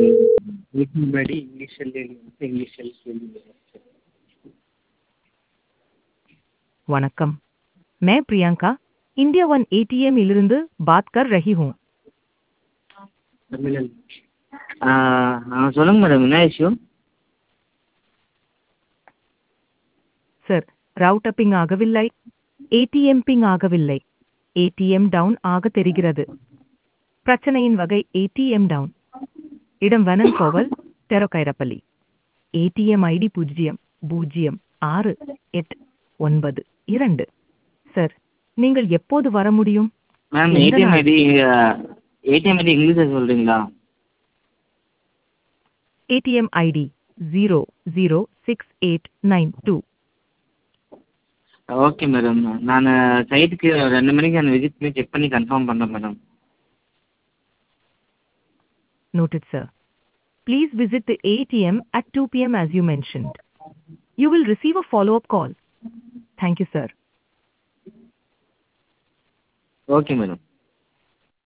இதுக்கு முன்னாடி இங்கிலீஷில் இங்கிலீஷில் கேள்வி वणक्कम मैं प्रियंका इंडिया वन एटीएम इलिருந்து बात कर रही हूँ தமிழன் ஆ சொல்லுங்கள் மேடம் என்ன இஷ்யூ சார் ரவுட்டர் பிங் ஆகவில்லை ஏடிஎம் பிங் ஆகவில்லை ஏடிஎம் டவுன் ஆக தெரிகிறது பிரச்சனையின் வகை ஏடிஎம் டவுன் இடம் வனன் கோவல் தெரக்கைரப்பள்ளி ஏடிஎம் ஐடி பூஜ்ஜியம் பூஜ்ஜியம் ஆறு எட்டு ஒன்பது இரண்டு சார் நீங்கள் எப்போது வர முடியும் மேம் எந்த ஏடிஎம் நாள்? ஐடி ஏடிஎம் ஐடி இங்கிலீஷில் சொல்கிறீங்களா ATM ID zero zero six eight nine two okay madam நான் சைட்டுக்கு ரெண்டு மணிக்கு நான் விசிட் பண்ணி செக் பண்ணி கன்ஃபார்ம் பண்ணுறேன் madam Noted, sir. Please visit the ATM at 2 P.M. as you mentioned. You will receive a follow-up call. Thank you, sir. Okay madam